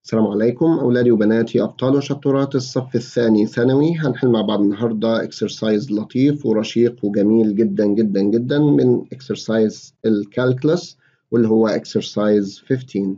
السلام عليكم أولادي وبناتي أبطال وشطورات الصف الثاني ثانوي هنحل مع بعض النهاردة اكسرسايز لطيف ورشيق وجميل جدا جدا جدا من اكسرسايز الكالكلس واللي هو اكسرسايز 15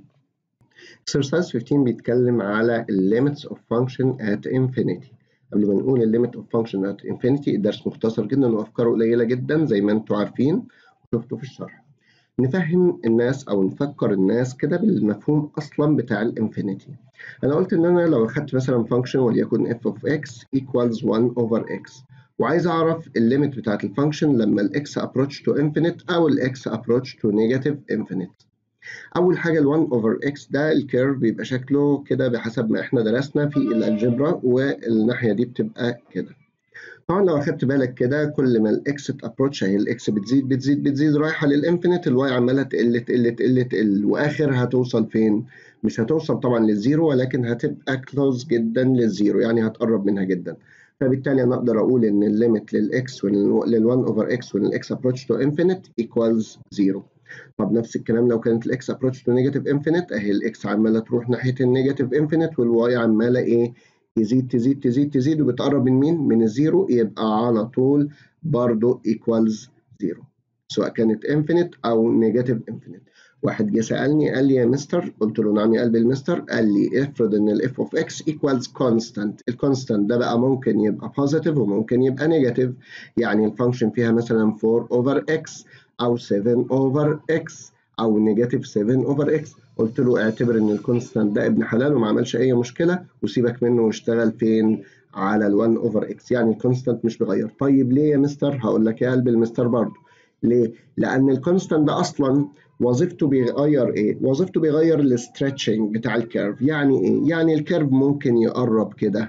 اكسرسايز 15 بيتكلم على limits of function at infinity قبل ما نقول limit of function at infinity الدرس مختصر جدا وأفكاره قليلة جدا زي ما انتم عارفين وشفتوا في الشرح نفهم الناس او نفكر الناس كده بالمفهوم اصلا بتاع الانفينيتي انا قلت ان انا لو اخدت مثلا فانكشن وليكن f of x equals 1 over x وعايز اعرف الليميت بتاعت الفانكشن لما الاكس approach to infinite او الاكس approach to negative infinite اول حاجه ال 1 over x ده الكيرف بيبقى شكله كده بحسب ما احنا درسنا في الالجبرا والناحيه دي بتبقى كده طبعا لو اخدت بالك كده كل ما الاكس تابروتش اهي الاكس بتزيد بتزيد بتزيد رايحه للانفينيت الواي عماله تقل تقل تقل تقل واخر هتوصل فين؟ مش هتوصل طبعا للزيرو ولكن هتبقى كلوز جدا للزيرو يعني هتقرب منها جدا فبالتالي انا اقدر اقول ان الليميت للاكس لل1 اوفر اكس والاكس ابروتش تو انفينيت ايكوالز زيرو طب نفس الكلام لو كانت الاكس ابروتش تو نيجاتيف انفينيت اهي الاكس عماله تروح ناحيه النيجاتيف انفينيت والواي عماله ايه؟ تزيد تزيد تزيد تزيد وبتقرب من مين؟ من الزيرو يبقى على طول برضه equals زيرو سواء كانت infinite أو negative infinite واحد جه سألني قال لي يا مستر قلت له نعم يا قلب المستر قال لي افرض ان ال f of x equals constant الكونستانت ده بقى ممكن يبقى positive وممكن يبقى negative يعني الفانكشن فيها مثلا 4 over x أو 7 over x أو نيجاتيف 7 over x قلت له اعتبر ان الكونستانت ده ابن حلال وما عملش اي مشكله وسيبك منه واشتغل فين على ال1 اوفر اكس يعني الكونستانت مش بيغير طيب ليه يا مستر هقول لك يا قلب المستر برضه ليه لان الكونستانت ده اصلا وظيفته بيغير ايه وظيفته بيغير الاسترتشنج بتاع الكيرف يعني ايه يعني الكيرف ممكن يقرب كده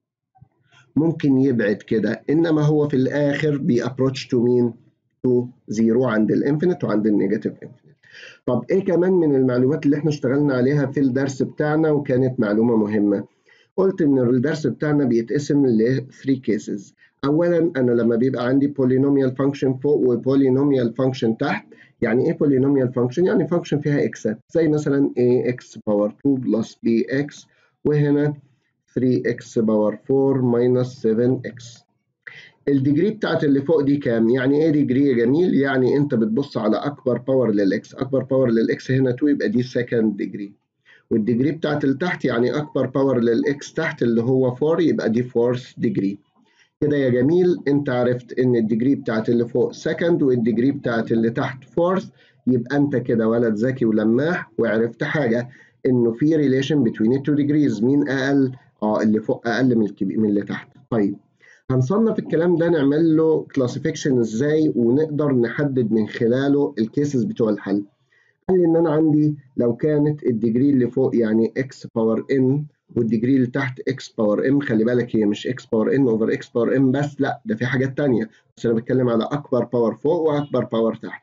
ممكن يبعد كده انما هو في الاخر بيابروتش تو مين تو زيرو عند الانفينيت وعند النيجاتيف انفينيت طب ايه كمان من المعلومات اللي احنا اشتغلنا عليها في الدرس بتاعنا وكانت معلومة مهمة قلت ان الدرس بتاعنا بيتقسم ل 3 cases اولا انا لما بيبقى عندي polynomial function فوق وبولينوميال function تحت يعني ايه polynomial function يعني function فيها اكسات زي مثلا ax باور 2 بلس bx وهنا 3x باور 4 minus 7x الديجري بتاعت اللي فوق دي كام؟ يعني ايه ديجري يا جميل؟ يعني انت بتبص على اكبر باور للاكس، اكبر باور للاكس هنا 2 يبقى دي سكند ديجري. والديجري بتاعت اللي تحت يعني اكبر باور للاكس تحت اللي هو 4 يبقى دي فورث ديجري. كده يا جميل انت عرفت ان الديجري بتاعت اللي فوق سكند والديجري بتاعت اللي تحت فورث يبقى انت كده ولد ذكي ولماح وعرفت حاجه انه في ريليشن بين التو ديجريز مين اقل؟ اه اللي فوق اقل من الكبير من اللي تحت. طيب هنصنف الكلام ده نعمل له كلاسيفيكشن ازاي ونقدر نحدد من خلاله الكيسز بتوع الحل قال لي ان انا عندي لو كانت الديجري اللي فوق يعني x باور n والديجري اللي تحت x باور m خلي بالك هي مش x باور n اوفر x باور m بس لا ده في حاجات تانية بس انا بتكلم على اكبر باور فوق واكبر باور تحت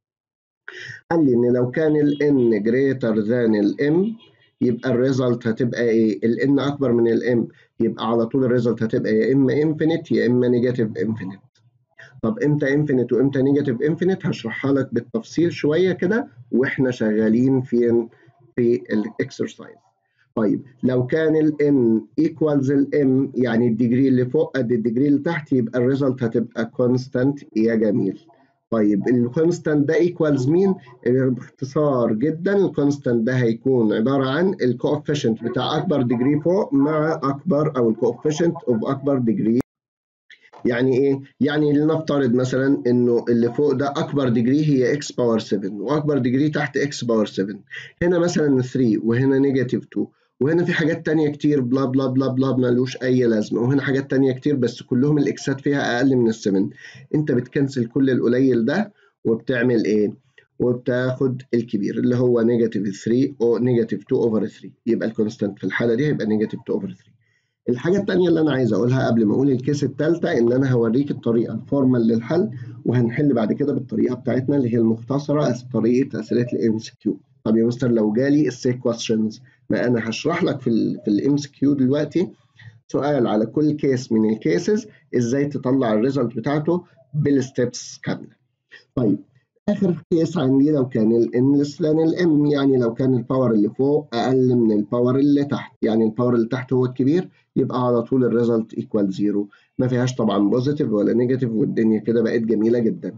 قال لي ان لو كان ال n greater than ال m يبقى الريزلت هتبقى ايه؟ ال n اكبر من ال m يبقى على طول الريزلت هتبقى يا اما انفينيت يا اما نيجاتيف انفينيت. طب امتى انفينيت وامتى نيجاتيف انفينيت هشرحها لك بالتفصيل شويه كده واحنا شغالين فين في الاكسرسايز. طيب لو كان ال n equals ال m يعني الديجري اللي فوق قد الديجري اللي تحت يبقى الريزلت هتبقى كونستانت يا جميل. طيب الكونستانت ده ايكوالز مين؟ باختصار جدا الكونستانت ده هيكون عباره عن الكوفيشنت بتاع اكبر ديجري فوق مع اكبر او الكوفيشنت اوف اكبر ديجري يعني ايه؟ يعني لنفترض مثلا انه اللي فوق ده اكبر ديجري هي اكس باور 7 واكبر ديجري تحت اكس باور 7 هنا مثلا 3 وهنا نيجاتيف 2 وهنا في حاجات تانية كتير بلا بلا بلا بلا ملوش أي لازمة وهنا حاجات تانية كتير بس كلهم الإكسات فيها أقل من السفن أنت بتكنسل كل القليل ده وبتعمل إيه؟ وبتاخد الكبير اللي هو نيجاتيف 3 أو نيجاتيف 2 أوفر 3 يبقى الكونستانت في الحالة دي هيبقى نيجاتيف 2 أوفر 3 الحاجة التانية اللي أنا عايز أقولها قبل ما أقول الكيس التالتة إن أنا هوريك الطريقة الفورمال للحل وهنحل بعد كده بالطريقة بتاعتنا اللي هي المختصرة طريقة أسئلة الام سي كيو طب يا مستر لو جالي السي كويستشنز ما انا هشرح لك في ال في الام سي كيو دلوقتي سؤال على كل كيس من الكيسز ازاي تطلع الريزلت بتاعته بالستبس كامله طيب اخر كيس عندي لو كان الان less than الام يعني لو كان الباور اللي فوق اقل من الباور اللي تحت يعني الباور اللي تحت هو الكبير يبقى على طول الريزلت ايكوال زيرو ما فيهاش طبعا بوزيتيف ولا نيجاتيف والدنيا كده بقت جميله جدا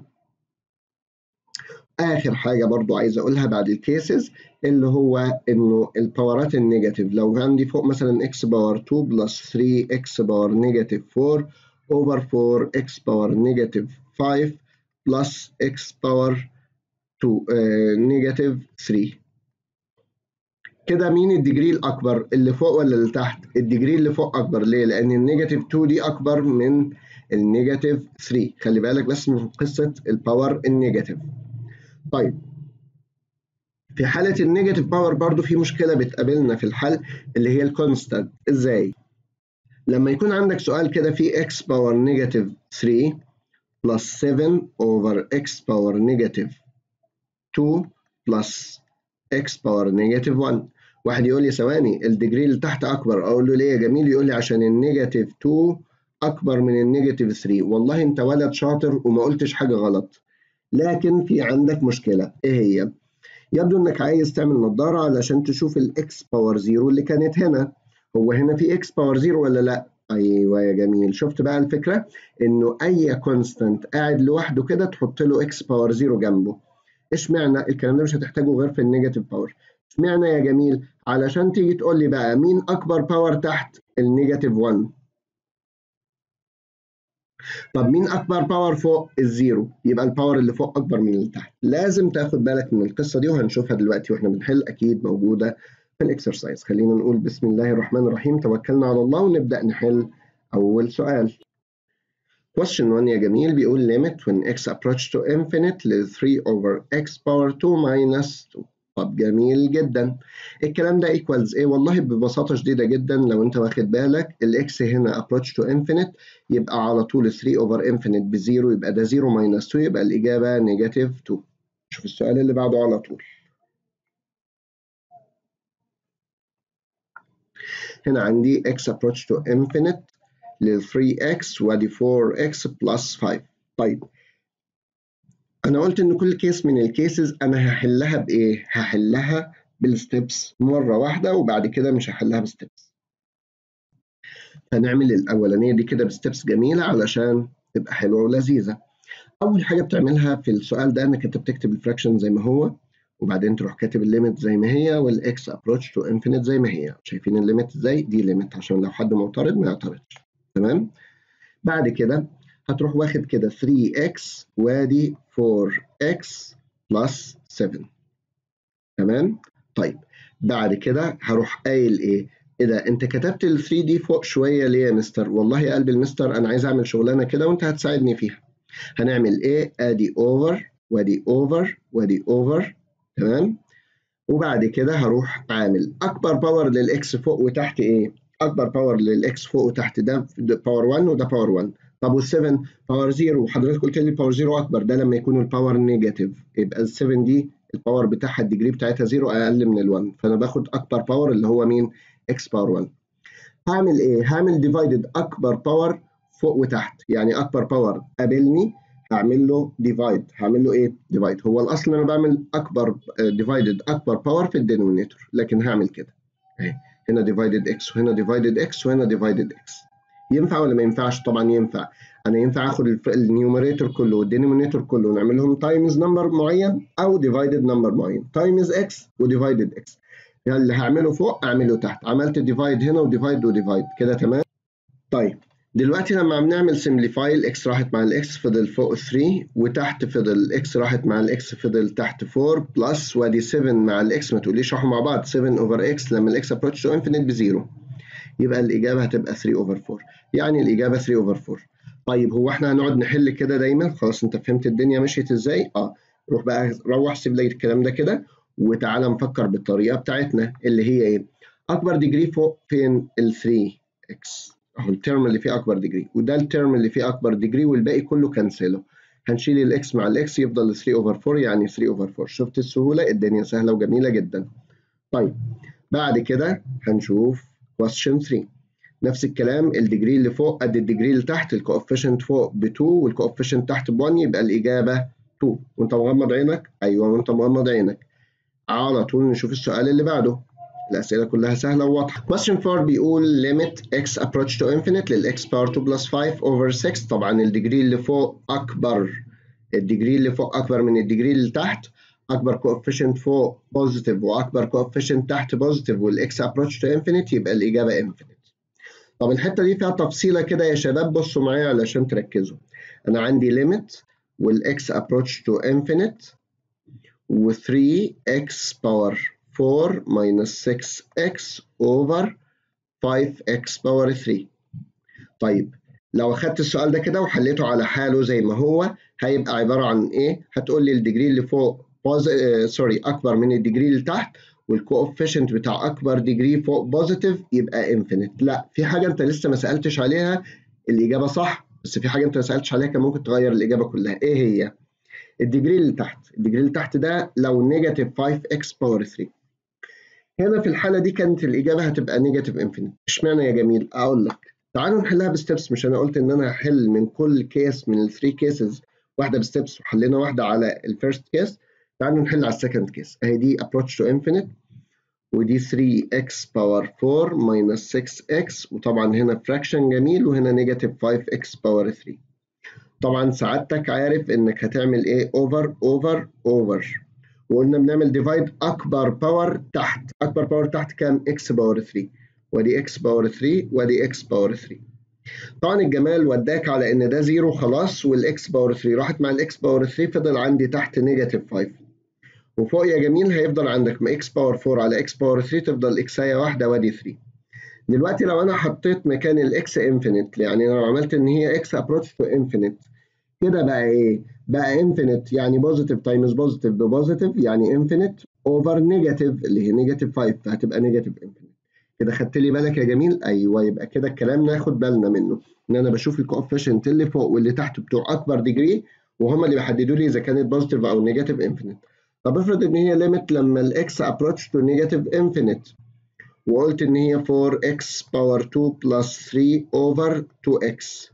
اخر حاجه برضو عايز اقولها بعد الكيسز اللي هو انه الباورات النيجاتيف لو عندي فوق مثلا اكس باور 2 بلس 3 اكس باور نيجاتيف 4 اوفر 4 اكس باور نيجاتيف 5 بلس اكس باور 2 نيجاتيف 3 كده مين الديجري الاكبر اللي فوق ولا اللي تحت الديجري اللي فوق اكبر ليه لان النيجاتيف 2 دي اكبر من النيجاتيف 3 خلي بالك بس من قصه الباور النيجاتيف طيب في حالة النيجاتيف باور برضو في مشكلة بتقابلنا في الحل اللي هي الكونستانت ازاي؟ لما يكون عندك سؤال كده فيه x باور نيجاتيف 3 بلس 7 اوفر x باور نيجاتيف 2 بلس x باور نيجاتيف 1 واحد يقول لي ثواني الديجري اللي تحت اكبر اقول له ليه يا جميل يقول لي عشان النيجاتيف 2 اكبر من النيجاتيف 3 والله انت ولد شاطر وما قلتش حاجة غلط لكن في عندك مشكلة ايه هي؟ يبدو انك عايز تعمل نظارة علشان تشوف الاكس باور زيرو اللي كانت هنا هو هنا في اكس باور زيرو ولا لا؟ ايوه يا جميل شفت بقى الفكرة انه اي كونستانت قاعد لوحده كده تحط له اكس باور زيرو جنبه اشمعنى الكلام ده مش هتحتاجه غير في النيجاتيف باور اشمعنى يا جميل علشان تيجي تقول لي بقى مين اكبر باور تحت النيجاتيف 1 طب مين اكبر باور فوق الزيرو يبقى الباور اللي فوق اكبر من اللي تحت لازم تاخد بالك من القصه دي وهنشوفها دلوقتي واحنا بنحل اكيد موجوده في الاكسرسايز خلينا نقول بسم الله الرحمن الرحيم توكلنا على الله ونبدا نحل اول سؤال Question 1 يا جميل بيقول limit when x approach to infinite ل 3 over x power 2 minus 2 طب جميل جدا الكلام ده equals ايه والله ببساطه شديده جدا لو انت واخد بالك الاكس هنا approach to infinite يبقى على طول 3 over infinite بزيرو يبقى ده 0 minus 2 يبقى الاجابه نيجاتيف 2 شوف السؤال اللي بعده على طول هنا عندي x approach to infinite لل 3x وادي 4x plus 5 طيب انا قلت ان كل كيس من الكيسز انا هحلها بايه هحلها بالستبس مره واحده وبعد كده مش هحلها بستبس هنعمل الاولانيه دي كده بستبس جميله علشان تبقى حلوه ولذيذه اول حاجه بتعملها في السؤال ده انك انت بتكتب الفراكشن زي ما هو وبعدين تروح كاتب الليميت زي ما هي والاكس ابروتش تو انفينيت زي ما هي شايفين الليميت ازاي دي ليميت عشان لو حد معترض ما يعترضش تمام بعد كده هتروح واخد كده 3x وادي 4x بلس 7 تمام طيب بعد كده هروح قايل ايه ايه ده انت كتبت ال 3 دي فوق شويه ليه يا مستر والله يا قلب المستر انا عايز اعمل شغلانه كده وانت هتساعدني فيها هنعمل ايه ادي اوفر وادي اوفر وادي اوفر تمام وبعد كده هروح عامل اكبر باور للاكس فوق وتحت ايه اكبر باور للاكس فوق وتحت ده باور 1 وده باور 1 طب وال7 باور 0 وحضرتك قلت لي باور 0 اكبر ده لما يكون الباور نيجاتيف يبقى ال7 دي الباور بتاعها الديجري بتاعتها 0 اقل من ال1 فانا باخد اكبر باور اللي هو مين اكس باور 1 هعمل ايه هعمل ديفايدد اكبر باور فوق وتحت يعني اكبر باور قابلني هعمل له ديفايد هعمل له ايه ديفايد هو الاصل انا بعمل اكبر ديفايدد اكبر باور في الدينومينيتور لكن هعمل كده اهي هنا ديفايدد اكس وهنا ديفايدد اكس وهنا ديفايدد اكس ينفع ولا ما ينفعش طبعا ينفع انا ينفع اخد النيوميريتور كله والدينومينيتور كله ونعملهم تايمز نمبر معين او ديفايدد نمبر معين تايمز اكس وديفايدد اكس اللي هعمله فوق اعمله تحت عملت ديفايد هنا وديفايد وديفايد كده تمام طيب دلوقتي لما عم نعمل سمبليفاي الاكس راحت مع الاكس فضل فوق 3 وتحت فضل الاكس راحت مع الاكس فضل تحت 4 بلس وادي 7 مع الاكس ما تقوليش راحوا مع بعض 7 اوفر اكس لما الاكس ابروتش تو انفينيت بزيرو يبقى الاجابه هتبقى 3 اوفر 4 يعني الاجابه 3 اوفر 4 طيب هو احنا هنقعد نحل كده دايما خلاص انت فهمت الدنيا مشيت ازاي اه روح بقى روح سيب لي الكلام ده كده وتعالى نفكر بالطريقه بتاعتنا اللي هي ايه اكبر ديجري فوق فين ال 3 اكس اهو الترم اللي فيه اكبر ديجري وده الترم اللي فيه اكبر ديجري والباقي كله كنسله هنشيل الاكس مع الاكس يفضل 3 اوفر 4 يعني 3 اوفر 4 شفت السهوله الدنيا سهله وجميله جدا طيب بعد كده هنشوف question 3 نفس الكلام الديجري اللي فوق قد الديجري اللي تحت الكوفيشنت فوق ب 2 والكوفيشنت تحت ب 1 يبقى الاجابه 2 وانت مغمض عينك ايوه وانت مغمض عينك على طول نشوف السؤال اللي بعده الأسئلة كلها سهلة وواضحة. Question 4 بيقول limit x approach to infinite لل x power 2 plus 5 over 6 طبعا الديجري اللي فوق أكبر الديجري اللي فوق أكبر من الديجري اللي تحت أكبر coefficient فوق positive وأكبر coefficient تحت positive وال x approach to infinite يبقى الإجابة infinite. طب الحتة دي فيها تفصيلة كده يا شباب بصوا معايا علشان تركزوا. أنا عندي limit وال x approach to infinite و 3x power 4 minus 6x over 5x power 3 طيب لو أخدت السؤال ده كده وحليته على حاله زي ما هو هيبقى عبارة عن إيه؟ هتقول لي الديجري اللي فوق سوري uh, أكبر من الديجري اللي تحت والكوفيشنت بتاع أكبر ديجري فوق بوزيتيف يبقى انفينيت لا في حاجة أنت لسه ما سألتش عليها الإجابة صح بس في حاجة أنت ما سألتش عليها كان ممكن تغير الإجابة كلها إيه هي؟ الديجري اللي تحت الديجري اللي تحت ده لو نيجاتيف 5x باور 3 هنا في الحالة دي كانت الإجابة هتبقى نيجاتيف انفينيت اشمعنى يا جميل أقول لك تعالوا نحلها بستبس مش أنا قلت إن أنا هحل من كل كيس من الثري كيسز واحدة بستبس وحلينا واحدة على الفيرست كيس تعالوا نحل على السكند كيس أهي دي approach to infinite ودي 3x باور 4 minus 6x وطبعا هنا fraction جميل وهنا نيجاتيف 5x باور 3 طبعا سعادتك عارف انك هتعمل ايه اوفر اوفر اوفر وقلنا بنعمل ديفايد اكبر باور تحت اكبر باور تحت كام اكس باور 3 وادي اكس باور 3 وادي اكس باور 3 طبعا الجمال وداك على ان ده زيرو خلاص والاكس باور 3 راحت مع الاكس باور 3 فضل عندي تحت نيجاتيف 5 وفوق يا جميل هيفضل عندك ما اكس باور 4 على اكس باور 3 تفضل اكسايه واحده وادي 3 دلوقتي لو انا حطيت مكان الاكس انفينيت يعني لو عملت ان هي اكس ابروتش تو انفينيت كده بقى ايه؟ بقى انفينيت يعني بوزيتيف تايمز بوزيتيف ببوزيتيف يعني انفينيت اوفر نيجاتيف اللي هي نيجاتيف 5 فهتبقى نيجاتيف انفينيت كده خدت لي بالك يا جميل؟ ايوه يبقى كده الكلام ناخد بالنا منه ان انا بشوف الكوفيشنت اللي فوق واللي تحت بتوع اكبر ديجري وهم اللي بيحددوا لي اذا كانت بوزيتيف او نيجاتيف انفينيت طب افرض ان هي ليميت لما الاكس ابروتش تو نيجاتيف انفينيت وقلت ان هي 4x باور 2 بلس 3 اوفر 2x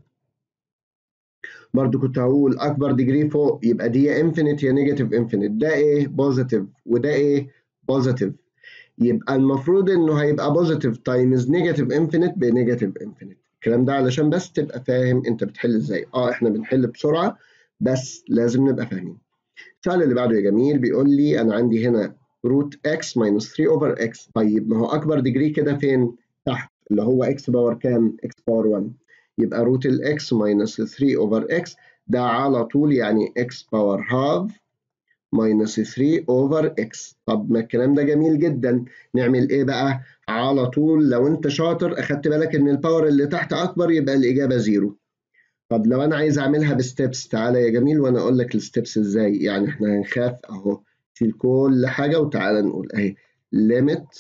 برضو كنت هقول اكبر ديجري فوق يبقى دي يا انفينيت يا نيجاتيف انفينيت ده ايه بوزيتيف وده ايه بوزيتيف يبقى المفروض انه هيبقى بوزيتيف تايمز نيجاتيف انفينيت بنيجاتيف انفينيت الكلام ده علشان بس تبقى فاهم انت بتحل ازاي اه احنا بنحل بسرعه بس لازم نبقى فاهمين السؤال اللي بعده يا جميل بيقول لي انا عندي هنا روت x minus 3 over x طيب ما هو اكبر ديجري كده فين تحت اللي هو x باور كام x باور 1 يبقى روت ال x minus 3 over x ده على طول يعني x باور half minus 3 over x طب ما الكلام ده جميل جدا نعمل ايه بقى على طول لو انت شاطر اخدت بالك ان الباور اللي تحت اكبر يبقى الاجابه زيرو طب لو انا عايز اعملها بستبس تعالى يا جميل وانا اقول لك الستبس ازاي يعني احنا هنخاف اهو شيل كل حاجه وتعالى نقول اهي limit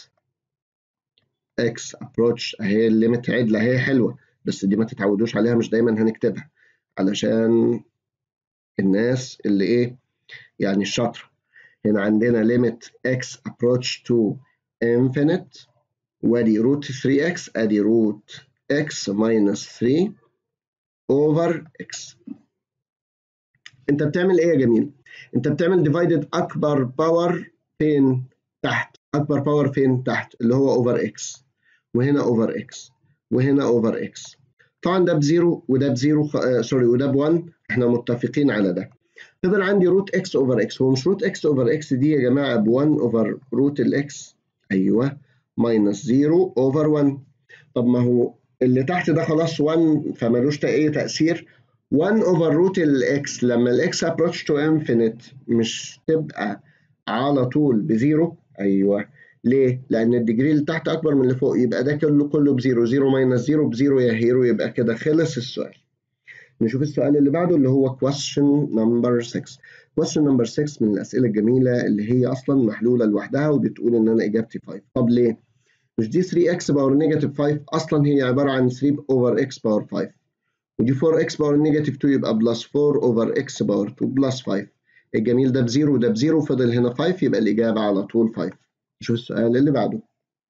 x approach اهي الليميت عدله اهي حلوه بس دي ما تتعودوش عليها مش دايما هنكتبها علشان الناس اللي ايه يعني الشاطره هنا عندنا limit x approach to infinite وادي root 3x ادي root x minus 3 over x انت بتعمل ايه يا جميل انت بتعمل ديفايدد اكبر باور فين تحت اكبر باور فين تحت اللي هو اوفر اكس وهنا اوفر اكس وهنا اوفر اكس طبعا ده بزيرو وده بزيرو آه سوري وده ب1 احنا متفقين على ده فضل عندي روت اكس اوفر اكس هو مش روت اكس اوفر اكس دي يا جماعه ب1 اوفر روت الاكس ايوه ماينس 0 اوفر 1 طب ما هو اللي تحت ده خلاص 1 فمالوش اي تاثير 1 اوفر روت الاكس لما الاكس ابروتش تو انفينيت مش تبقى على طول بزيرو ايوه ليه؟ لان الديجري اللي تحت اكبر من اللي فوق يبقى ده كله كله بزيرو 0 ماينس 0 بزيرو يا هيرو يبقى كده خلص السؤال نشوف السؤال اللي بعده اللي هو question number 6 question number 6 من الاسئله الجميله اللي هي اصلا محلوله لوحدها وبتقول ان انا اجابتي 5 طب ليه؟ مش دي 3x باور نيجاتيف 5 اصلا هي عباره عن 3 اوفر x باور 5 ودي 4x باور نيجاتيف 2 يبقى بلس 4 اوفر x باور 2 بلس 5 الجميل ده بزيرو وده بزيرو فضل هنا 5 يبقى الإجابة على طول 5 نشوف السؤال اللي بعده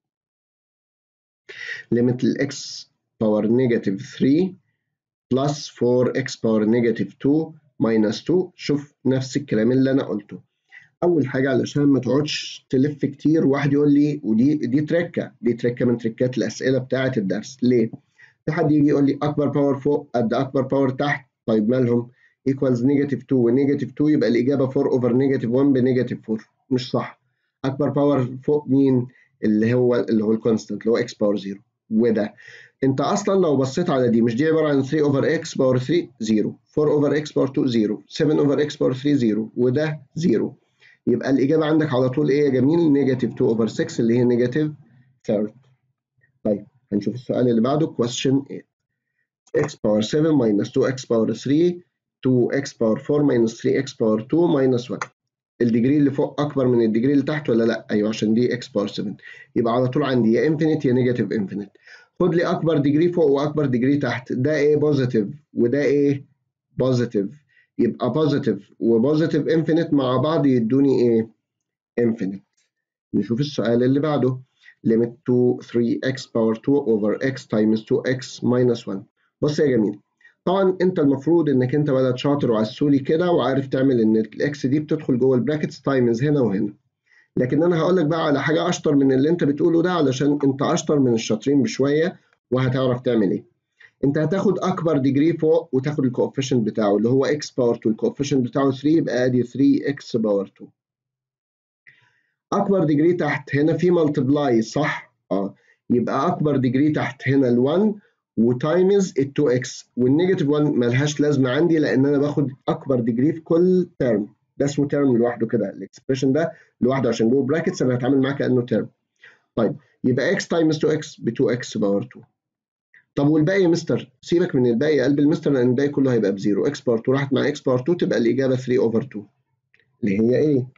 ليميت الإكس باور نيجاتيف 3 بلس 4x باور نيجاتيف 2 minus 2 شوف نفس الكلام اللي انا قلته اول حاجه علشان ما تقعدش تلف كتير واحد يقول لي ودي دي تركه دي تركه من تركات الاسئله بتاعه الدرس ليه في حد يجي يقول لي اكبر باور فوق قد اكبر باور تحت طيب مالهم equals نيجاتيف 2 ونيجاتيف 2 يبقى الاجابه 4 اوفر نيجاتيف 1 بنيجاتيف 4 مش صح اكبر باور فوق مين اللي هو اللي هو الكونستنت اللي هو اكس باور 0 وده انت اصلا لو بصيت على دي مش دي عباره عن 3 اوفر اكس باور 3 0 4 اوفر اكس باور 2 0 7 اوفر اكس باور 3 0 وده 0 يبقى الاجابه عندك على طول ايه يا جميل نيجاتيف 2 اوفر 6 اللي هي نيجاتيف 3 طيب هنشوف السؤال اللي بعده question 8 x باور 7 minus 2x باور 3 2x باور 4 minus 3x باور 2 minus 1 الديجري اللي فوق اكبر من الديجري اللي تحت ولا لا ايوه عشان دي x باور 7 يبقى على طول عندي يا انفينيت يا نيجاتيف انفينيت خد لي اكبر ديجري فوق واكبر ديجري تحت ده ايه بوزيتيف وده ايه بوزيتيف يبقى بوزيتيف وبوزيتيف انفينيت مع بعض يدوني ايه انفينيت نشوف السؤال اللي بعده limit to 3x power 2 over x times 2x minus 1 بص يا جميل طبعا انت المفروض انك انت ولد شاطر وعسولي كده وعارف تعمل ان الاكس دي بتدخل جوه البراكتس تايمز هنا وهنا لكن انا هقول لك بقى على حاجه اشطر من اللي انت بتقوله ده علشان انت اشطر من الشاطرين بشويه وهتعرف تعمل ايه انت هتاخد اكبر ديجري فوق وتاخد الكوفيشنت بتاعه اللي هو x باور 2 الكوفيشنت بتاعه 3 يبقى ادي 3x باور 2 اكبر ديجري تحت هنا في ملتبلاي صح اه يبقى اكبر ديجري تحت هنا ال1 وتايمز ال 2x والنيجاتيف 1 ملهاش لازمه عندي لان انا باخد اكبر ديجري في كل ترم ده اسمه ترم لوحده كده الاكسبريشن ده لوحده عشان جوه براكتس انا هتعامل معاه كانه ترم طيب يبقى x تايمز 2x ب 2x باور 2 طب والباقي يا مستر سيبك من الباقي قلب المستر لان الباقي كله هيبقى بزيرو x باور 2 راحت مع x باور 2 تبقى الاجابه 3 اوفر 2 اللي هي ايه؟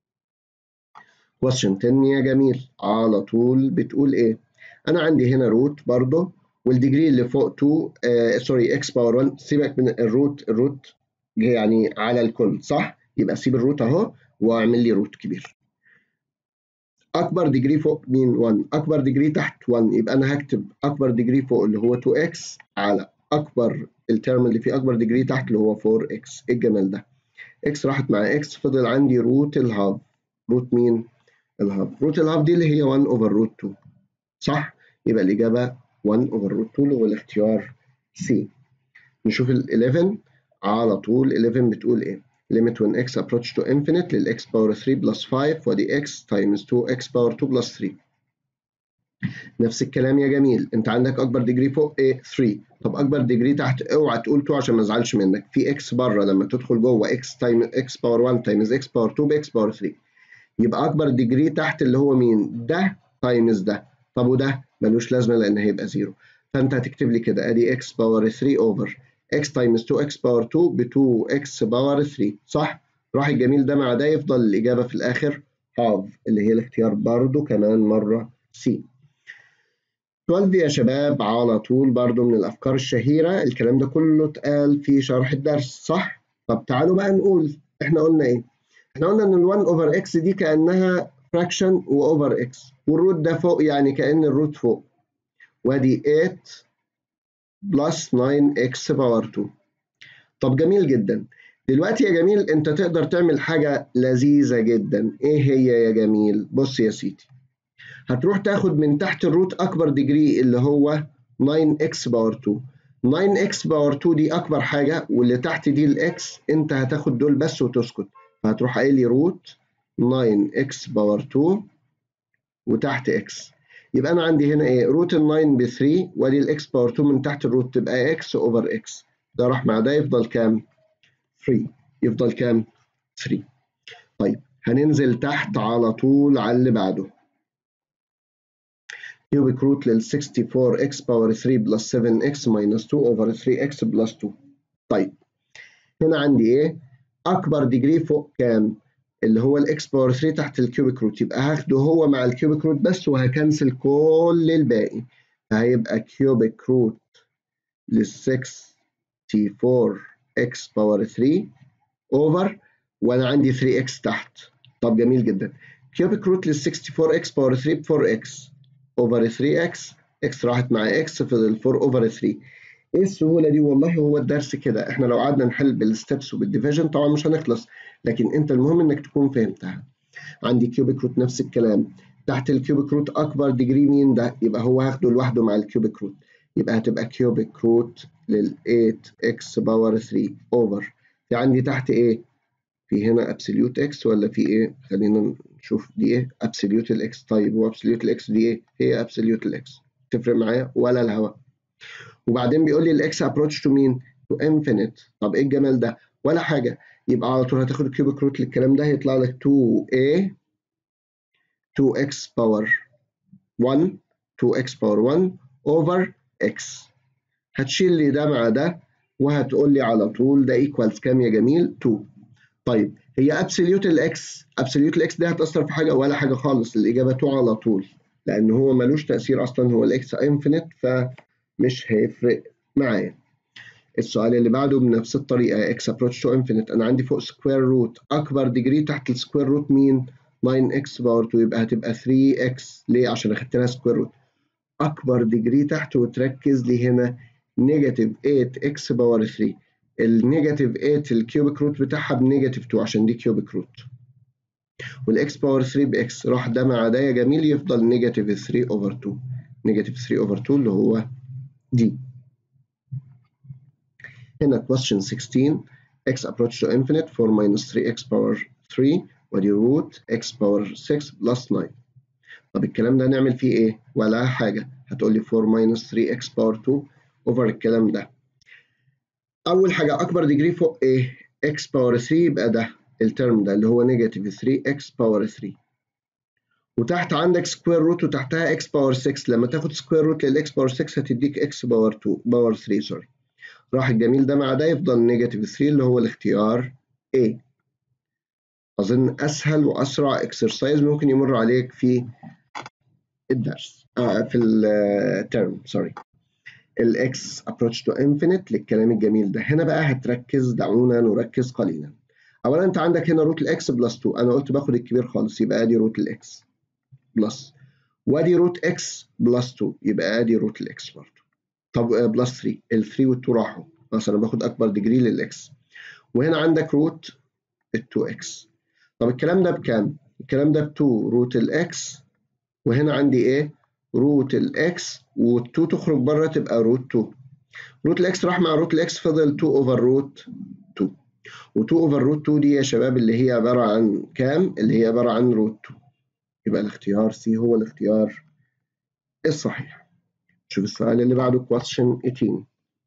question 10 يا جميل على طول بتقول ايه؟ انا عندي هنا روت برضه والديجري اللي فوق 2 آه سوري x باور 1 سيبك من الروت الروت يعني على الكل صح؟ يبقى سيب الروت اهو واعمل لي روت كبير. اكبر ديجري فوق مين 1 اكبر ديجري تحت 1 يبقى انا هكتب اكبر ديجري فوق اللي هو 2x على اكبر الترم اللي فيه اكبر ديجري تحت اللي هو 4x ايه الجمال ده x راحت مع x فضل عندي روت الهاف روت مين الهاف روت الهاف دي اللي هي 1 اوفر روت 2 صح يبقى الاجابه 1 اوفر روت 2 اللي هو الاختيار C نشوف ال 11 على طول 11 بتقول ايه limit when x approach to infinite لل x power 3 plus 5 ودي x times 2x power 2 plus 3 نفس الكلام يا جميل انت عندك اكبر ديجري فوق ايه 3 طب اكبر ديجري تحت اوعى تقول 2 عشان ما ازعلش منك في x بره لما تدخل جوه x تايم x باور 1 تايمز x باور 2 ب x باور 3 يبقى اكبر ديجري تحت اللي هو مين ده تايمز ده طب وده ملوش لازمه لان هيبقى زيرو فانت هتكتب لي كده ادي x باور 3 اوفر x تايمز 2x باور 2 ب 2x باور 3 صح راح الجميل ده مع ده يفضل الإجابة في الآخر half اللي هي الاختيار برضو كمان مرة C 12 يا شباب على طول برضو من الأفكار الشهيرة الكلام ده كله اتقال في شرح الدرس صح طب تعالوا بقى نقول احنا قلنا ايه احنا قلنا ان ال 1 اوفر x دي كأنها fraction واوفر x والروت ده فوق يعني كأن الروت فوق وادي 8 بلس 9x باور 2 طب جميل جدا دلوقتي يا جميل انت تقدر تعمل حاجة لذيذة جدا ايه هي يا جميل بص يا سيدي هتروح تاخد من تحت الروت اكبر ديجري اللي هو 9x باور 2 9x باور 2 دي اكبر حاجة واللي تحت دي الاكس انت هتاخد دول بس وتسكت فهتروح قايل لي روت 9x باور 2 وتحت x يبقى انا عندي هنا ايه روت ال 9 ب 3 وادي الاكس باور 2 من تحت الروت تبقى اكس اوفر اكس ده راح مع ده يفضل كام 3 يفضل كام 3 طيب هننزل تحت على طول على اللي بعده كيوبيك روت لل 64 اكس باور 3 بلس 7 اكس ماينس 2 اوفر 3 اكس بلس 2 طيب هنا عندي ايه اكبر ديجري فوق كام اللي هو الاكس باور 3 تحت الكيوبيك روت يبقى هاخده هو مع الكيوبيك روت بس وهكنسل كل الباقي فهيبقى كيوبيك روت لل 64 اكس باور 3 اوفر وانا عندي 3 اكس تحت طب جميل جدا كيوبيك روت لل 64 اكس باور 3 ب 4 اكس اوفر 3 اكس اكس راحت مع اكس فضل 4 اوفر 3 ايه السهوله دي والله هو الدرس كده احنا لو قعدنا نحل بالستبس وبالديفيجن طبعا مش هنخلص لكن انت المهم انك تكون فهمتها عندي كيوبيك روت نفس الكلام تحت الكيوبيك روت اكبر ديجري مين ده يبقى هو هاخده لوحده مع الكيوبيك روت يبقى هتبقى كيوبيك روت لل 8 اكس باور 3 اوفر في عندي تحت ايه في هنا ابسوليوت اكس ولا في ايه خلينا نشوف دي ايه ابسوليوت الاكس طيب هو ابسوليوت الاكس دي ايه هي ابسوليوت الاكس تفرق معايا ولا الهواء وبعدين بيقول لي الاكس ابروتش تو مين تو انفينيت طب ايه الجمال ده ولا حاجه يبقى على طول هتاخد الكيوبيك روت للكلام ده هيطلع لك 2a 2x باور 1 2x باور 1 اوفر x هتشيل لي ده مع ده وهتقول لي على طول ده ايكوالز كام يا جميل 2 طيب هي ابسوليوت الاكس ابسوليوت الاكس دي هتاثر في حاجه ولا حاجه خالص الاجابه 2 على طول لان هو ملوش تاثير اصلا هو الاكس انفينيت فمش هيفرق معايا السؤال اللي بعده بنفس الطريقه اكس ابروتش تو انفينيت انا عندي فوق سكوير روت اكبر ديجري تحت السكوير روت مين 9x باور 2 يبقى هتبقى 3x ليه عشان اخدت لها سكوير روت اكبر ديجري تحت وتركز لي هنا نيجاتيف 8x باور 3 النيجاتيف 8 الكيوبيك روت بتاعها بنيجاتيف 2 عشان دي كيوبيك روت والاكس باور 3 باكس راح ده مع ده يا جميل يفضل نيجاتيف 3 اوفر 2 نيجاتيف 3 اوفر 2 اللي هو دي هنا question 16 x approach to infinite 4 minus 3x power 3 ودي root x power 6 plus 9 طب الكلام ده نعمل فيه ايه؟ ولا حاجة هتقول لي 4 minus 3x power 2 over الكلام ده أول حاجة أكبر ديجري فوق ايه؟ x power 3 يبقى ده الترم ده اللي هو نيجاتيف 3x power 3 وتحت عندك سكوير روت وتحتها x باور 6 لما تاخد سكوير روت للاكس باور 6 هتديك x باور 2 باور 3 سوري راح الجميل ده مع ده يفضل نيجاتيف 3 اللي هو الاختيار A أظن أسهل وأسرع اكسرسايز ممكن يمر عليك في الدرس آه في الترم سوري الاكس ابروتش تو انفينيت للكلام الجميل ده هنا بقى هتركز دعونا نركز قليلا اولا انت عندك هنا روت الاكس بلس 2 انا قلت باخد الكبير خالص يبقى ادي روت الاكس بلس وادي روت اكس بلس 2 يبقى ادي روت الاكس برضه طب بلس 3 ال 3 وال 2 راحوا خلاص انا باخد اكبر ديجري للاكس وهنا عندك روت ال 2 اكس طب الكلام ده بكام؟ الكلام ده ب 2 روت الاكس وهنا عندي ايه؟ روت الاكس وال2 تخرج بره تبقى روت 2 روت الاكس راح مع روت الاكس فضل 2 اوفر روت 2 و2 اوفر روت 2 دي يا شباب اللي هي عباره عن كام؟ اللي هي عباره عن روت 2 يبقى الاختيار سي هو الاختيار الصحيح شوف السؤال اللي بعده question 18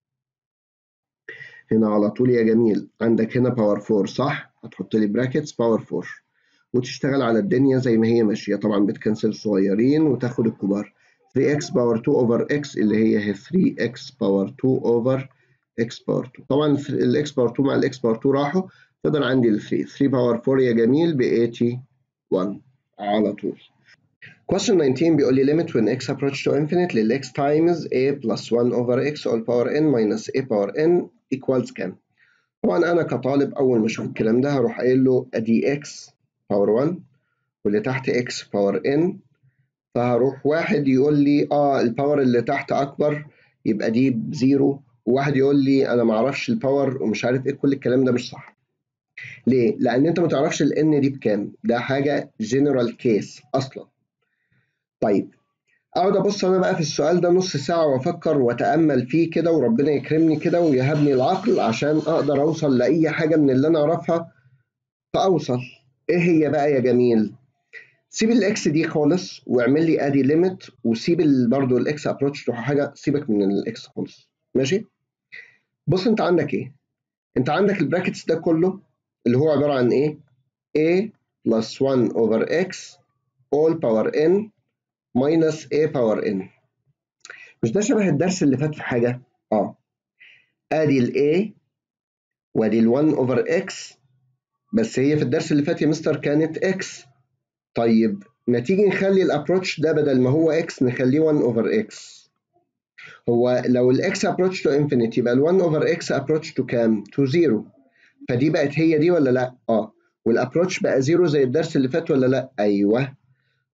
هنا على طول يا جميل عندك هنا باور 4 صح؟ هتحط لي براكتس باور 4 وتشتغل على الدنيا زي ما هي ماشيه طبعا بتكنسل صغيرين وتاخد الكبار 3x باور 2 اوفر x اللي هي 3x باور 2 اوفر x باور 2 طبعا الاكس باور 2 مع الاكس باور 2 راحوا فضل عندي ال 3 3 باور 4 يا جميل ب 81 على طول Question 19 بيقول لي limit when x approach to infinite لل x times a plus 1 over x all power n minus a power n equals كام؟ طبعا انا كطالب اول ما اشوف الكلام ده هروح قايل له ادي x باور 1 واللي تحت x باور n فهروح واحد يقول لي اه الباور اللي تحت اكبر يبقى دي بزيرو وواحد يقول لي انا ما اعرفش الباور ومش عارف ايه كل الكلام ده مش صح ليه لان انت ما تعرفش الان دي بكام ده حاجه جنرال كيس اصلا طيب اقعد ابص انا بقى في السؤال ده نص ساعه وافكر واتامل فيه كده وربنا يكرمني كده ويهبني العقل عشان اقدر اوصل لاي حاجه من اللي انا اعرفها فاوصل ايه هي بقى يا جميل سيب الاكس دي خالص واعمل لي ادي ليميت وسيب برضه الاكس ابروتش تروح حاجه سيبك من الاكس خالص ماشي بص انت عندك ايه انت عندك البراكتس ده كله اللي هو عباره عن ايه a plus 1 over x all power n minus a power n مش ده شبه الدرس اللي فات في حاجه اه ادي ال a وادي ال 1 over x بس هي في الدرس اللي فات يا مستر كانت x طيب ما تيجي نخلي الابروتش ده بدل ما هو x نخليه 1 over x هو لو الاكس approach to infinity يبقى ال 1 over x approach to كام؟ to 0 فدي بقت هي دي ولا لا؟ اه والابروتش بقى 0 زي الدرس اللي فات ولا لا؟ ايوه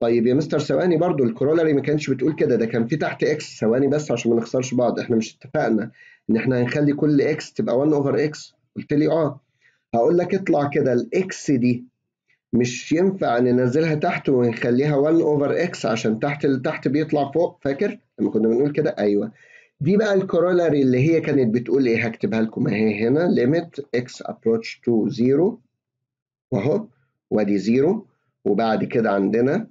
طيب يا مستر ثواني برضو الكورولاري ما كانش بتقول كده ده كان في تحت اكس ثواني بس عشان ما نخسرش بعض احنا مش اتفقنا ان احنا هنخلي كل اكس تبقى 1 اوفر اكس قلت لي اه هقول لك اطلع كده الاكس دي مش ينفع ننزلها تحت ونخليها 1 اوفر اكس عشان تحت اللي تحت بيطلع فوق فاكر لما كنا بنقول كده ايوه دي بقى الكورولاري اللي هي كانت بتقول ايه هكتبها لكم اهي هنا limit x approach to 0 واهو وادي 0 وبعد كده عندنا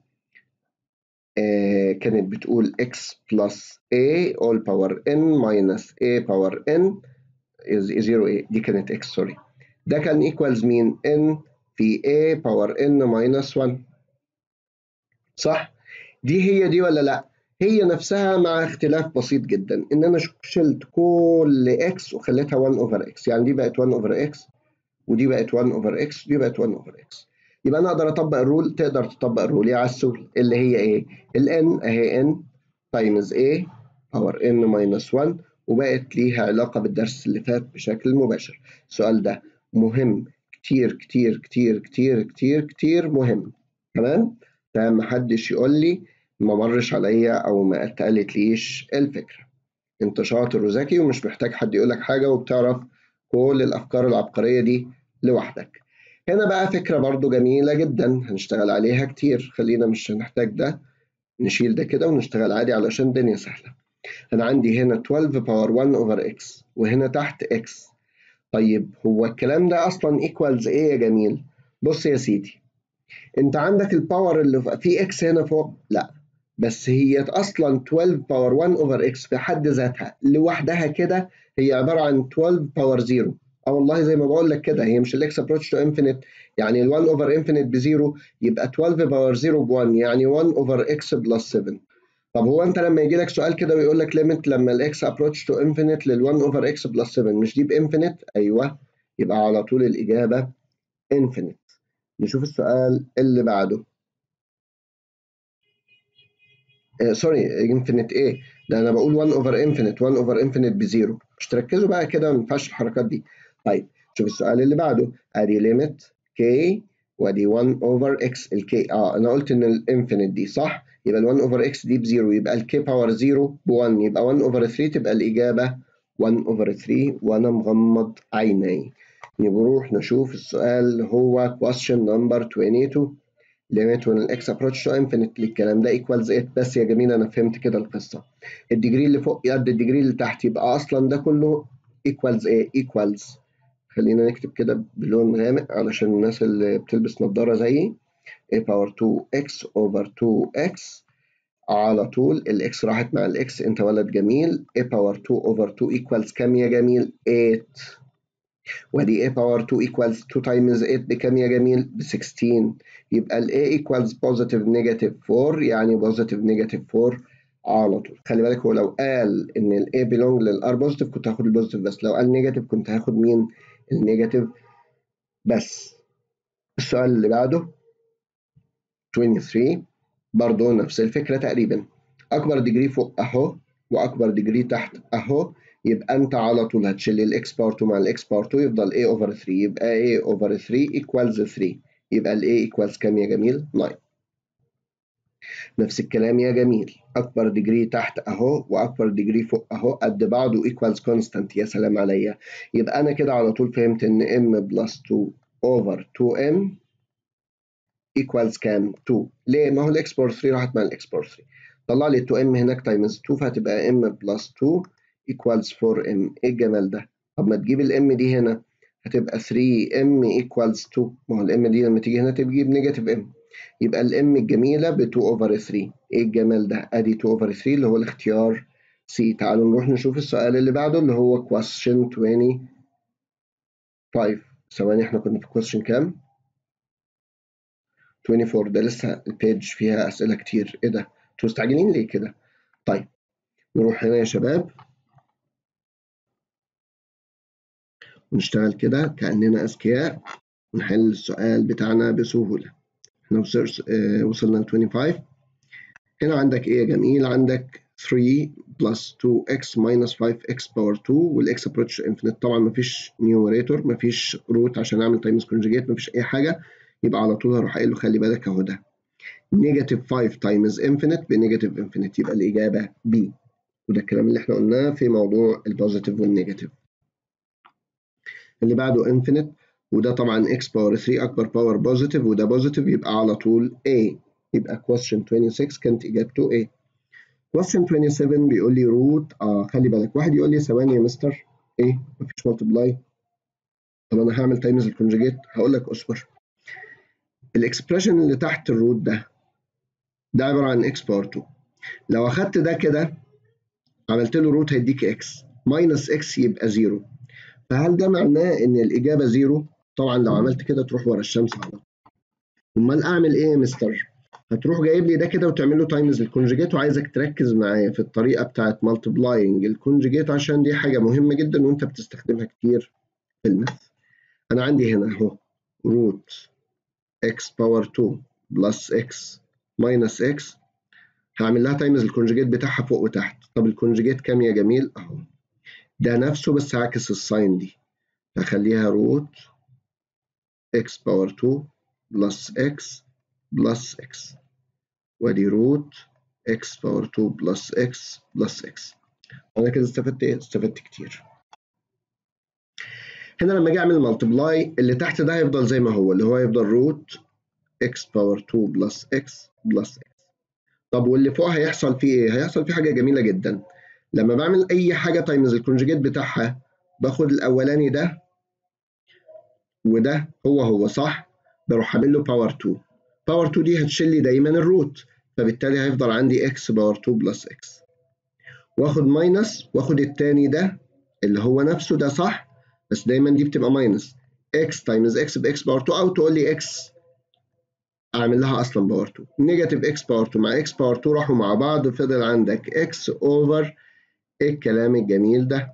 آه كانت بتقول x plus a all power n minus a power n is 0 a دي كانت x سوري ده كان equals مين n في a power n minus 1 صح دي هي دي ولا لا هي نفسها مع اختلاف بسيط جدا ان انا شلت كل x وخليتها 1 over x يعني دي بقت 1 over x ودي بقت 1 over x ودي بقت 1 over x يبقى انا اقدر اطبق الرول تقدر تطبق الرول يا عسول اللي هي ايه ال n اهي n تايمز a باور n minus 1 وبقت ليها علاقه بالدرس اللي فات بشكل مباشر السؤال ده مهم كتير كتير كتير كتير كتير كتير مهم تمام فمحدش يقول لي ما مرش عليا او ما اتقالت ليش الفكره انت شاطر وذكي ومش محتاج حد يقول لك حاجه وبتعرف كل الافكار العبقريه دي لوحدك هنا بقى فكره برضو جميله جدا هنشتغل عليها كتير خلينا مش هنحتاج ده نشيل ده كده ونشتغل عادي علشان الدنيا سهله انا عندي هنا 12 باور 1 اوفر اكس وهنا تحت اكس طيب هو الكلام ده اصلا ايكوالز ايه يا جميل بص يا سيدي انت عندك الباور اللي في اكس هنا فوق لا بس هي اصلا 12 باور 1 اوفر اكس في حد ذاتها لوحدها كده هي عباره عن 12 باور 0 اه والله زي ما بقول لك كده هي مش الاكس ابروتش تو انفينيت يعني ال1 اوفر انفينيت بزيرو يبقى 12 باور 0 ب 1 يعني 1 اوفر اكس بلس 7 طب هو انت لما يجي لك سؤال كده ويقول لك ليميت لما الاكس ابروتش تو انفينيت لل1 اوفر اكس بلس 7 مش دي بانفينيت ايوه يبقى على طول الاجابه انفينيت نشوف السؤال اللي بعده سوري انفينيت ايه ده انا بقول 1 اوفر انفينيت 1 اوفر انفينيت بزيرو مش تركزوا بقى كده ما ينفعش الحركات دي طيب شوف السؤال اللي بعده ادي ليميت كي وادي 1 اوفر اكس الكي اه انا قلت ان الانفينيت دي صح يبقى ال 1 اوفر اكس دي بزيرو يبقى الكي باور 0 ب 1 يبقى 1 اوفر 3 تبقى الاجابه 1 اوفر 3 وانا مغمض عيني نروح نشوف السؤال اللي هو question number 22 limit when x approach to infinite الكلام ده equals 8 بس يا جميل انا فهمت كده القصه الديجري اللي فوق قد الديجري اللي تحت يبقى اصلا ده كله equals ايه equals خلينا نكتب كده بلون غامق علشان الناس اللي بتلبس نظاره زيي a power 2x over 2x على طول الاكس راحت مع الاكس انت ولد جميل a power 2 over 2 equals كام يا جميل 8 وادي a power 2 equals 2 times 8 بكام يا جميل ب 16 يبقى ال a equals positive negative 4 يعني positive negative 4 على طول خلي بالك هو لو قال ان ال a belong لل r positive كنت هاخد البوزيتيف بس لو قال نيجاتيف كنت هاخد مين النيجاتيف بس السؤال اللي بعده 23 برضه نفس الفكرة تقريبا أكبر ديجري فوق أهو وأكبر ديجري تحت أهو يبقى أنت على طول هتشيل الإكس باور 2 مع الإكس باور 2 يفضل A أوفر 3 يبقى A أوفر 3 equals 3 يبقى ال A equals كام يا جميل؟ 9 نفس الكلام يا جميل أكبر ديجري تحت أهو وأكبر ديجري فوق أهو قد بعضه equals constant يا سلام عليا يبقى أنا كده على طول فهمت إن M بلس 2 over 2M equals كام 2 ليه ما هو الاكس باور 3 راحت مع الاكس باور 3 طلع لي 2 ام هناك تايمز 2 فهتبقى ام بلس 2 equals 4 ام ايه الجمال ده طب ما تجيب الام دي هنا هتبقى 3 ام equals 2 ما هو الام دي لما تيجي هنا تجيب نيجاتيف ام يبقى الام الجميله ب 2 اوفر 3 ايه الجمال ده ادي 2 اوفر 3 اللي هو الاختيار سي تعالوا نروح نشوف السؤال اللي بعده اللي هو question 25 ثواني احنا كنا في question كام 24 ده لسه البيج فيها أسئلة كتير إيه ده؟ أنتوا مستعجلين ليه كده؟ طيب نروح هنا يا شباب ونشتغل كده كأننا أذكياء ونحل السؤال بتاعنا بسهولة احنا وصلنا ل 25 هنا عندك إيه يا جميل؟ عندك 3 plus 2x minus 5x باور 2 والاكس approach infinite طبعا مفيش نيوميريتور مفيش روت عشان اعمل تايمز كونجيجيت مفيش اي حاجه يبقى على طول هروح قايل له خلي بالك اهو ده نيجاتيف 5 تايمز انفينيت بنيجاتيف انفينيت يبقى الإجابة B وده الكلام اللي احنا قلناه في موضوع البوزيتيف والنيجاتيف اللي بعده انفينيت وده طبعا x باور 3 أكبر باور بوزيتيف وده بوزيتيف يبقى على طول A يبقى question 26 كانت إجابته A question 27 بيقول لي روت اه خلي بالك واحد يقول لي ثواني يا مستر ايه مفيش مالتبلاي طب انا هعمل تايمز الكونجيجيت هقول لك اصبر الاكسبريشن اللي تحت الروت ده ده عباره عن اكس باور 2 لو اخدت ده كده عملت له روت هيديك اكس ماينس اكس يبقى زيرو فهل ده معناه ان الاجابه زيرو طبعا لو عملت كده تروح ورا الشمس على طول امال اعمل ايه يا مستر هتروح جايب لي ده كده وتعمل له تايمز الكونجيجيت وعايزك تركز معايا في الطريقه بتاعت مالتبلاينج الكونجيجيت عشان دي حاجه مهمه جدا وانت بتستخدمها كتير في الماث انا عندي هنا اهو روت x باور 2 بلس x ماينس x هعمل لها تايمز الكونجيجيت بتاعها فوق وتحت طب الكونجيجيت كام يا جميل اهو ده نفسه بس هعكس الساين دي هخليها روت x باور 2 بلس x بلس x وادي روت x باور 2 بلس x بلس x انا كده استفدت ايه استفدت كتير هنا لما اجي اعمل ملتبلاي اللي تحت ده هيفضل زي ما هو اللي هو هيفضل روت x باور 2 بلس x بلس x طب واللي فوق هيحصل فيه ايه هيحصل فيه حاجه جميله جدا لما بعمل اي حاجه تايمز الكونجيجيت بتاعها باخد الاولاني ده وده هو هو صح بروح اعمل له باور 2 باور 2 دي هتشيل لي دايما الروت فبالتالي هيفضل عندي x باور 2 بلس x واخد ماينس واخد التاني ده اللي هو نفسه ده صح بس دايما دي بتبقى ماينس x تايمز x باكس باور 2 او تقول لي x اعمل لها اصلا باور 2 نيجاتيف x باور 2 مع x باور 2 راحوا مع بعض فضل عندك x اوفر الكلام الجميل ده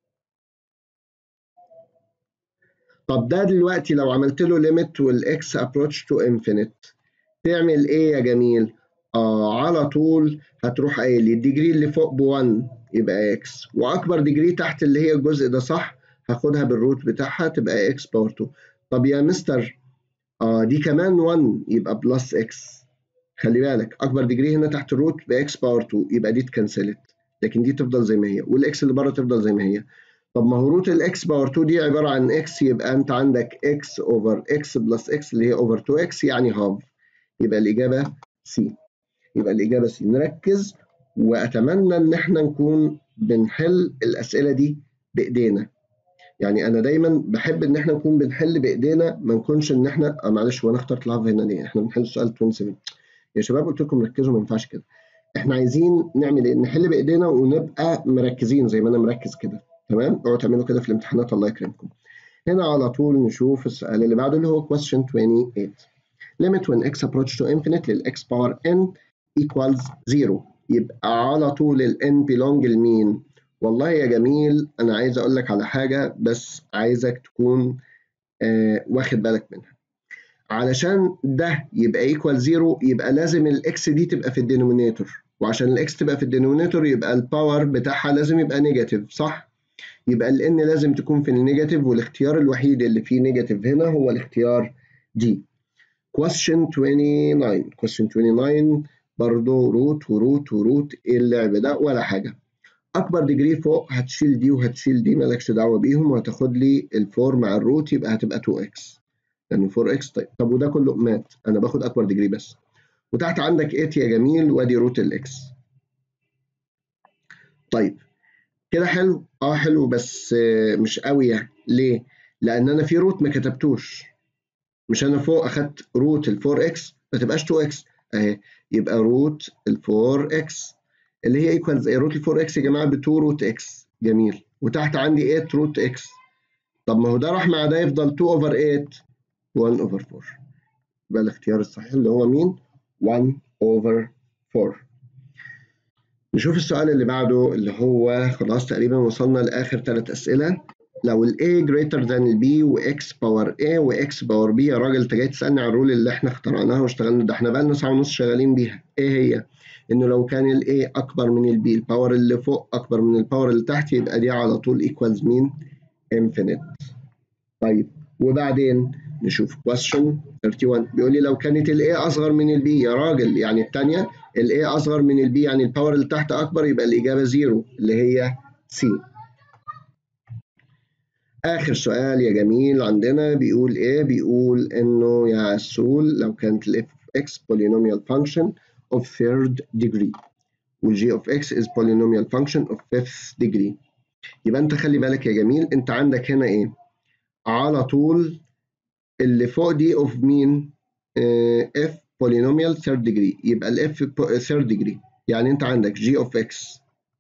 طب ده دلوقتي لو عملت له ليميت والاكس ابروتش تو انفينيت تعمل ايه يا جميل؟ اه على طول هتروح قايل لي الديجري اللي فوق ب 1 يبقى اكس واكبر ديجري تحت اللي هي الجزء ده صح هاخدها بالروت بتاعها تبقى اكس باور 2 طب يا مستر اه دي كمان 1 يبقى بلس اكس خلي بالك اكبر ديجري هنا تحت الروت باكس باور 2 يبقى دي اتكنسلت لكن دي تفضل زي ما هي والاكس اللي بره تفضل زي ما هي طب ما هو روت الاكس باور 2 دي عباره عن اكس يبقى انت عندك اكس اوفر اكس بلس اكس اللي هي اوفر 2 اكس يعني هاف يبقى الاجابه سي يبقى الاجابه سي نركز واتمنى ان احنا نكون بنحل الاسئله دي بايدينا يعني انا دايما بحب ان احنا نكون بنحل بايدينا ما نكونش ان احنا آه معلش هو انا اخترت الهاف هنا ليه احنا بنحل السؤال 27 يا شباب قلت لكم ركزوا ما ينفعش كده احنا عايزين نعمل ايه نحل بايدينا ونبقى مركزين زي ما انا مركز كده تمام اوعوا تعملوا كده في الامتحانات الله يكرمكم هنا على طول نشوف السؤال اللي بعده اللي هو question 28 limit when x approach to infinite لل x power n equals 0 يبقى على طول ال n belong لمين والله يا جميل انا عايز اقول لك على حاجه بس عايزك تكون آه واخد بالك منها علشان ده يبقى equal 0 يبقى لازم الاكس دي تبقى في الدينومينيتور وعشان الاكس تبقى في الدينومينيتور يبقى الباور بتاعها لازم يبقى نيجاتيف صح يبقى ال n لازم تكون في النيجاتيف والاختيار الوحيد اللي فيه نيجاتيف هنا هو الاختيار دي question 29 question 29 برضه روت وروت وروت ايه اللعب ده ولا حاجه اكبر ديجري فوق هتشيل دي وهتشيل دي مالكش دعوه بيهم وهتاخد لي الفور مع الروت يبقى هتبقى 2x لان 4x طيب طب وده كله مات انا باخد اكبر ديجري بس وتحت عندك 8 يا جميل وادي روت الاكس طيب كده حلو اه حلو بس مش قوي يعني ليه لان انا في روت ما كتبتوش مش انا فوق اخدت روت ال 4 اكس ما تبقاش 2 اكس اهي يبقى روت ال 4 اكس اللي هي ايكوالز ايه روت ال 4 اكس يا جماعه ب 2 روت اكس جميل وتحت عندي 8 روت اكس طب ما هو ده راح مع ده يفضل 2 اوفر 8 1 اوفر 4 يبقى الاختيار الصحيح اللي هو مين 1 اوفر 4 نشوف السؤال اللي بعده اللي هو خلاص تقريبا وصلنا لاخر ثلاث اسئله لو ال A greater than ال B و X power A و X power B يا راجل انت جاي تسألني عن الرول اللي احنا اخترعناها واشتغلنا ده احنا بقالنا ساعة ونص شغالين بيها ايه هي؟ انه لو كان ال A اكبر من ال B الباور اللي فوق اكبر من الباور اللي تحت يبقى دي على طول equals مين؟ infinite طيب وبعدين نشوف question 31 بيقول لي لو كانت ال A أصغر من ال B يا راجل يعني الثانية ال A أصغر من ال B يعني الباور اللي تحت أكبر يبقى الإجابة زيرو اللي هي C آخر سؤال يا جميل عندنا بيقول إيه؟ بيقول إنه يا عسول لو كانت ال f of x polynomial function of third degree وال g of x is polynomial function of fifth degree يبقى أنت خلي بالك يا جميل أنت عندك هنا إيه؟ على طول اللي فوق دي of مين؟ آه f polynomial third degree يبقى ال f third degree يعني أنت عندك g of x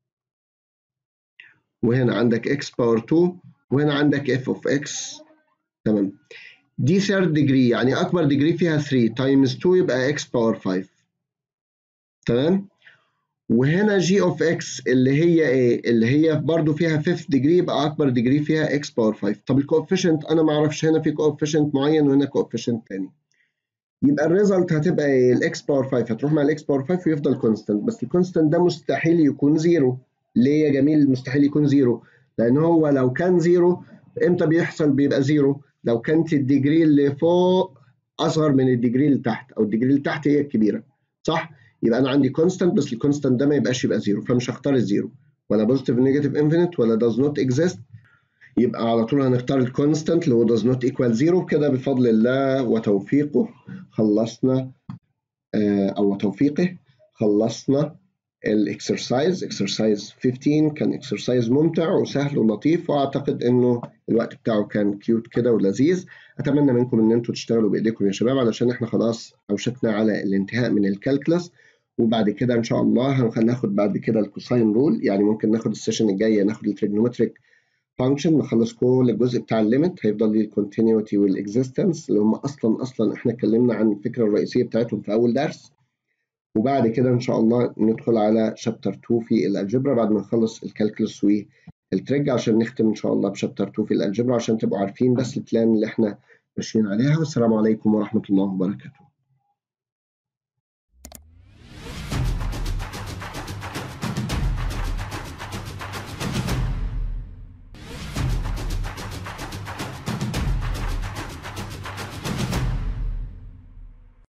وهنا عندك x power 2 وهنا عندك f of x تمام دي third degree يعني أكبر degree فيها 3 times 2 يبقى x power 5 تمام وهنا g of x اللي هي ايه اللي هي برضو فيها fifth degree يبقى أكبر degree فيها x power 5 طب الكوفيشنت أنا ما أعرفش هنا في كوفيشنت معين وهنا كوفيشنت تاني يبقى الريزلت هتبقى ايه الاكس باور 5 هتروح مع الاكس باور 5 ويفضل كونستنت بس الكونستنت ده مستحيل يكون زيرو ليه يا جميل مستحيل يكون زيرو لان هو لو كان زيرو امتى بيحصل بيبقى زيرو لو كانت الديجري اللي فوق اصغر من الديجري اللي تحت او الديجري اللي تحت هي الكبيره صح يبقى انا عندي كونستانت بس الكونستانت ده ما يبقاش يبقى زيرو فمش هختار الزيرو ولا بوزيتيف نيجاتيف انفينيت ولا does not exist يبقى على طول هنختار الكونستانت اللي هو does not equal زيرو كده بفضل الله وتوفيقه خلصنا او توفيقه خلصنا الاكسرسايز اكسرسايز 15 كان اكسرسايز ممتع وسهل ولطيف واعتقد انه الوقت بتاعه كان كيوت كده ولذيذ اتمنى منكم ان انتم تشتغلوا بايديكم يا شباب علشان احنا خلاص اوشكنا على الانتهاء من الكالكلس وبعد كده ان شاء الله هناخد بعد كده الكوساين رول يعني ممكن ناخد السيشن الجايه ناخد التريجنومتريك فانكشن نخلص كل الجزء بتاع الليمت هيفضل لي الكونتينيوتي والاكزيستنس اللي هم اصلا اصلا احنا اتكلمنا عن الفكره الرئيسيه بتاعتهم في اول درس وبعد كده ان شاء الله ندخل على شابتر 2 في الالجبرا بعد ما نخلص الكالكولس والتريج عشان نختم ان شاء الله بشابتر 2 في الالجبرا عشان تبقوا عارفين بس البلان اللي احنا ماشيين عليها والسلام عليكم ورحمه الله وبركاته